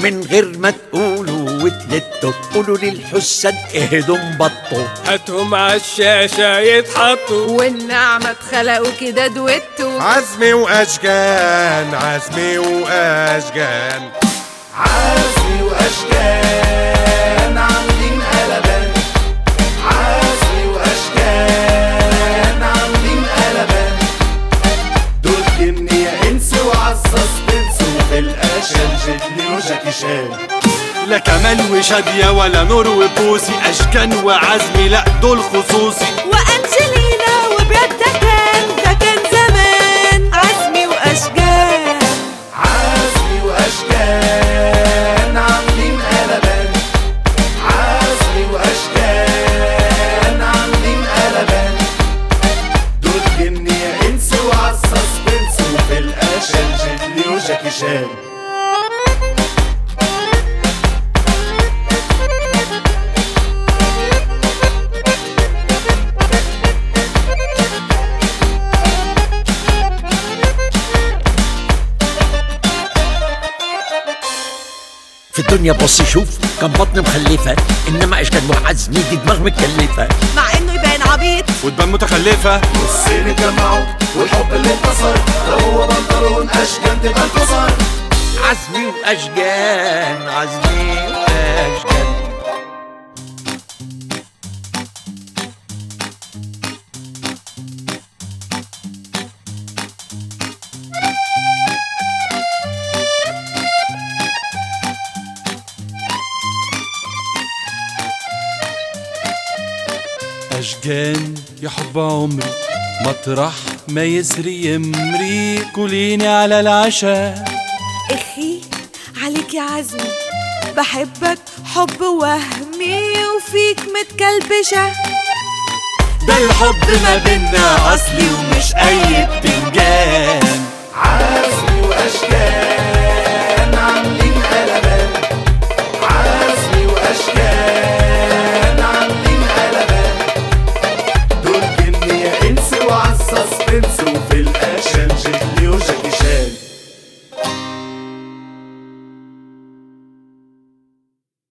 من غير ما تقولوا وتلتوا قولوا للحساد اهدوا انبطوا هاتهم عالشاشة يتحطوا والنعمة اتخلقوا كده دويتو عزمي واشجان عزمي واشجان عزمي واشجان عاملين قلبان عزمي واشجان عاملين قلبان دول جني يا انس وعالسسبنس وفي الاشل جدني وجاكي شان لا كمال وشادية ولا نور وبوسي أشكان وعزمي لا دول خصوصي وأنجلينا وبراد ده كان ده كان زمان عزمي وأشجان عزمي واشجان عاملين قلبان عزمي واشجان عاملين قلبان دول جني يا انس وعالسسبنس وفي الاشل جدني وجاكي شان في الدنيا بص شوف كان بطن مخلفة انما اشكال وعزمي دي دماغ متكلفة مع إنه يبان عبيط وتبان متخلفة الصين اتجمعوا والحب اللي انتصر ده هو بنطلون اشجان تبقى انتصر عزمي واشجان عزمي واشجان أشجان يا حب عمري مطرح ما يسري يمري كليني على العشاء إخي عليك يا عزمي بحبك حب وهمي وفيك متكلبشة ده الحب ما بينا أصلي ومش أي بتنجان عزمي واشجان